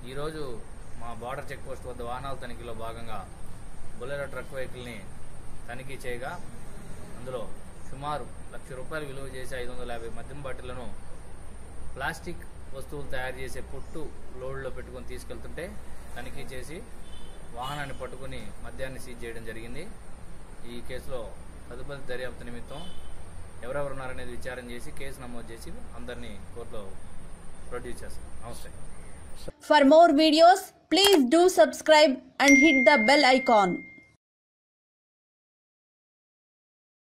ఈరోజు మా border check post వద్ద వాహనాల తనిఖీలో భాగంగా బొలెరో ట్రక్ వెహికల్ని తనిఖీ చేయగా అందులో సుమారు లక్ష రూపాయలు విలువ చేసే ఐదు వందల యాభై మద్యం బాటిళ్లను ప్లాస్టిక్ వస్తువులు తయారు చేసే పుట్టు లోడ్లో పెట్టుకొని తీసుకెళ్తుంటే తనిఖీ చేసి వాహనాన్ని పట్టుకుని మద్యాన్ని సీజ్ చేయడం జరిగింది ఈ కేసులో తదుపరి దర్యాప్తు నిమిత్తం ఎవరెవరు ఉన్నారనేది విచారం చేసి కేసు నమోదు చేసి అందరినీ కోర్టులో ప్రొడ్యూస్ చేస్తాం నమస్తే For more videos, please do subscribe and hit the bell icon.